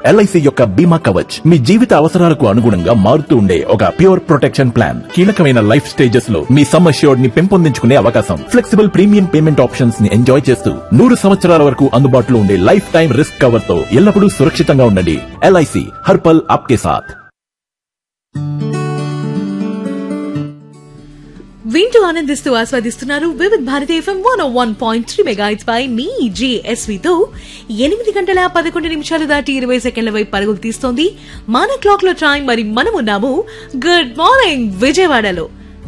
LIC యొక్క బీమా కవచ్ మీ జీవిత అవసరాలకు అనుగుణంగా మారుతూ ఉండే ఒక ప్యూర్ ప్రొటెక్షన్ ప్లాన్ కీలకమైన లైఫ్ స్టేజెస్ లో మీ సమ్ అష్యూర్డ్ ని పెంపొందించుకునే అవకాశం ఫ్లెక్సిబుల్ ప్రీమియం పేమెంట్ ఆప్షన్స్ ని ఎంజాయ్ చేస్తూ నూరు సంవత్సరాల వరకు అందుబాటులో ఉండే లైఫ్ టైం రిస్క్ కవర్ తో ఎల్లప్పుడూ సురక్షితంగా ఉండండి ఎల్ఐసి హర్పల్ ఆప్కే సాథ్ వింటూ ఆనందిస్తూ ఆస్వాదిస్తున్నారు Vividh Bharati FM one one point three megahertz పై మీ జేఎస్వితో ఎనిమిది గంటల పదకొండు నిమిషాలు దాటి ఇరవై సెకండ్ల వైపు పరుగులు తీస్తోంది మన క్లాక్ లో టైం మరి మనం ఉన్నాము గుడ్ మార్నింగ్ విజయవాడలో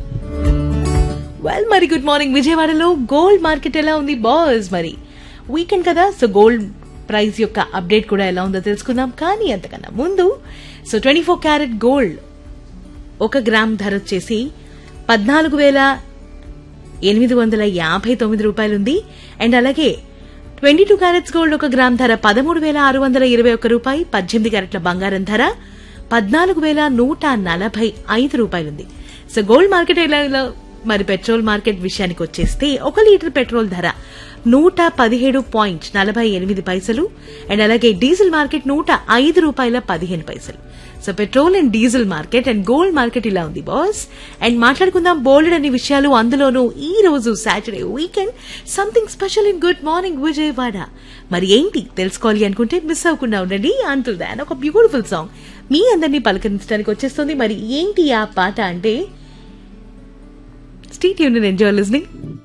వెల్ మరి గుడ్ మార్నింగ్ విజయవాడలో గోల్డ్ మార్కెట్ ఎలా ఉంది బాస్ మరి వీకెండ్ కదా సో గోల్డ్ ప్రైస్ యొక్క అప్డేట్ కూడా ఎలా ఉందో తెలుసుకుందాం కానీ అంతకన్నా ముందు so twenty four carat gold ఒక గ్రామ్ ధర వచ్చేసి పద్నాలుగు వేల ఎనిమిది వందల యాభై తొమ్మిది రూపాయలు ఉంది అండ్ అలాగే ట్వంటీ టూ క్యారెట్స్ గోల్డ్ ఒక గ్రామ్ ధర పదమూడు వేల ఆరు వందల ఇరవై ఒక్క రూపాయి పద్దెనిమిది క్యారెట్ల బంగారం ధర పద్నాలుగు వేల నూట నలభై ఐదు రూపాయలుంది సో గోల్డ్ మార్కెట్ ఎలా ఎలా మరి పెట్రోల్ మార్కెట్ విషయానికి వచ్చేస్తే ఒక లీటర్ పెట్రోల్ ధర నూట పదిహేడు పాయింట్ నలభై ఎనిమిది పైసలు అండ్ అలాగే డీజిల్ మార్కెట్ నూట ఐదు రూపాయల పదిహేను పైసలు so petrol and diesel market and gold market ఇలా ఉంది బాస్ అండ్ మాట్లాడుకుందాం బోల్డ్ అనే విషయాలు అందులోనూ ఈ రోజు Saturday weekend something special in good morning Vijayawada మరి ఏంటి తెలుసుకోవాలి అనుకుంటే మిస్ అవ్వకుండా ఉండండి అంటుల్ దాన్ ఒక బ్యూటిఫుల్ సాంగ్ మీ అందరినీ పలకరించడానికి వచ్చేస్తుంది మరి ఏంటి ఆ పాట అంటే స్టీట్ యూనియన్ ఎంజాయ్ లిస్నింగ్